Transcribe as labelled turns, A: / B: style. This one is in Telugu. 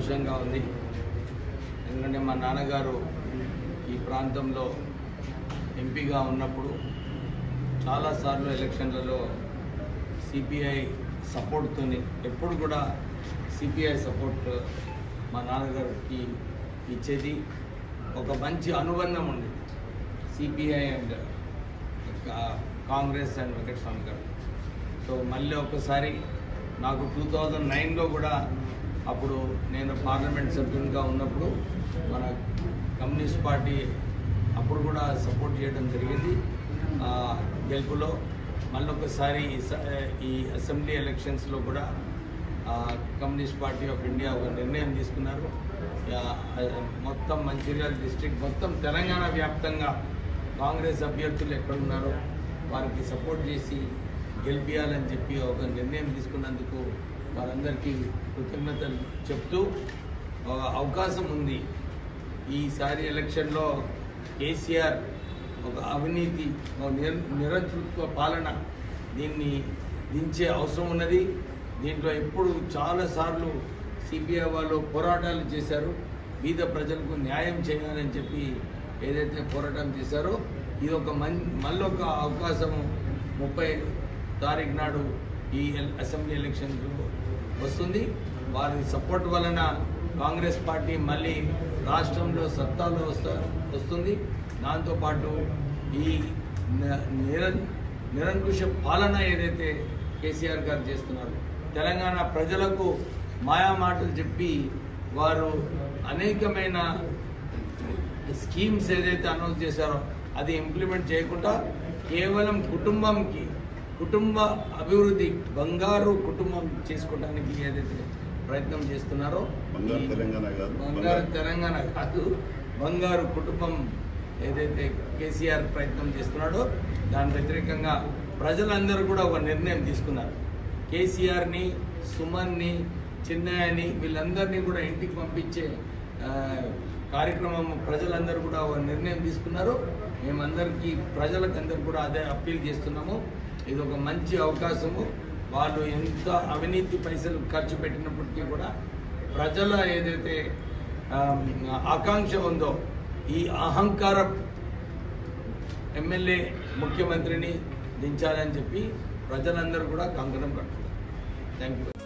A: సంతోషంగా ఉంది ఎందుకంటే మా నాన్నగారు ఈ ప్రాంతంలో ఎంపీగా ఉన్నప్పుడు చాలాసార్లు ఎలక్షన్లలో సిపిఐ సపోర్ట్తో ఎప్పుడు కూడా సిపిఐ సపోర్ట్ మా నాన్నగారికి ఇచ్చేది ఒక మంచి అనుబంధం ఉంది CPI and Congress and Venkataswamy garu so మళ్ళీ ఒకసారి నాకు టూ థౌజండ్ నైన్లో కూడా అప్పుడు నేను పార్లమెంట్ సభ్యునిగా ఉన్నప్పుడు మన కమ్యూనిస్ట్ పార్టీ అప్పుడు కూడా సపోర్ట్ చేయడం జరిగింది ఆ, గెలుపులో మళ్ళీ ఒకసారి ఈ స- ఈ అసెంబ్లీ ఎలక్షన్స్లో కూడా ఆ, కమ్యూనిస్ట్ పార్టీ ఆఫ్ ఇండియా ఒక నిర్ణయం తీసుకున్నారు ఆ, ఆ, మొత్తం మంచిర్యాల డిస్ట్రిక్ట్ మొత్తం తెలంగాణ వ్యాప్తంగా కాంగ్రెస్ అభ్యర్థులు ఎక్కడున్నారో వారికి సపోర్ట్ చేసి గెలిపించాలని చెప్పి ఒక నిర్ణయం తీసుకున్నందుకు వారందరికీ కృతజ్ఞతలు చెప్తూ ఆ, అవకాశం ఉంది ఈసారి ఎలక్షన్లో కేసీఆర్ ఒక అవినీతి ఒక నిర- నిరంతృత్వ పాలన దీన్ని దించే అవసరం ఉన్నది దీంట్లో ఎప్పుడు చాలాసార్లు సిపిఐ వాళ్ళు పోరాటాలు చేశారు బీద ప్రజలకు న్యాయం చేయాలని చెప్పి ఏదైతే పోరాటం చేశారో ఇది ఒక మన్ మళ్ళొక అవకాశము ముప్పై తారీఖు నాడు ఈ ఎల్- అసెంబ్లీ ఎలక్షన్లో వస్తుంది వారి సపోర్ట్ వలన కాంగ్రెస్ పార్టీ మళ్ళీ రాష్ట్రంలో సత్తాలో వస్తా వస్తుంది దాంతోపాటు ఈ న- నిర నిరంకుశ పాలన ఏదైతే కేసీఆర్ గారు చేస్తున్నారు తెలంగాణ ప్రజలకు మాయా మాటలు చెప్పి వారు అనేకమైన స్కీమ్స్ ఏదైతే అనౌన్స్ చేశారో అది ఇంప్లిమెంట్ చేయకుండా కేవలం కుటుంబంకి కుటుంబ అభివృద్ధి బంగారు కుటుంబం చేసుకోవడానికి ఏదైతే ప్రయత్నం చేస్తున్నారో
B: బంగారు
A: ఈ
B: తెలంగాణ కాదు,
A: బంగారు
B: బంగారు.
A: తెలంగాణ కాదు బంగారు కుటుంబం ఏదైతే కేసీఆర్ ప్రయత్నం చేస్తున్నాడో దాని వ్యతిరేకంగా ప్రజలందరూ కూడా ఒక నిర్ణయం తీసుకున్నారు కేసీఆర్ని సుమన్ని చిన్నయ్యని వీళ్ళందరినీ కూడా ఇంటికి పంపించే ఆ, కార్యక్రమం ప్రజలందరూ కూడా ఒక నిర్ణయం తీసుకున్నారు మేమందరికీ ప్రజలకు అందరు కూడా అదే అప్పీల్ చేస్తున్నాము ఇది ఒక మంచి అవకాశము వాళ్ళు ఎంత అవినీతి పైసలు ఖర్చు పెట్టినప్పటికీ కూడా ప్రజల ఏదైతే ఆ, ఆకాంక్ష ఉందో ఈ అహంకార ఎమ్మెల్యే ముఖ్యమంత్రిని దించాలని చెప్పి ప్రజలందరూ కూడా కంకణం కట్టుకున్నారు థ్యాంక్ యూ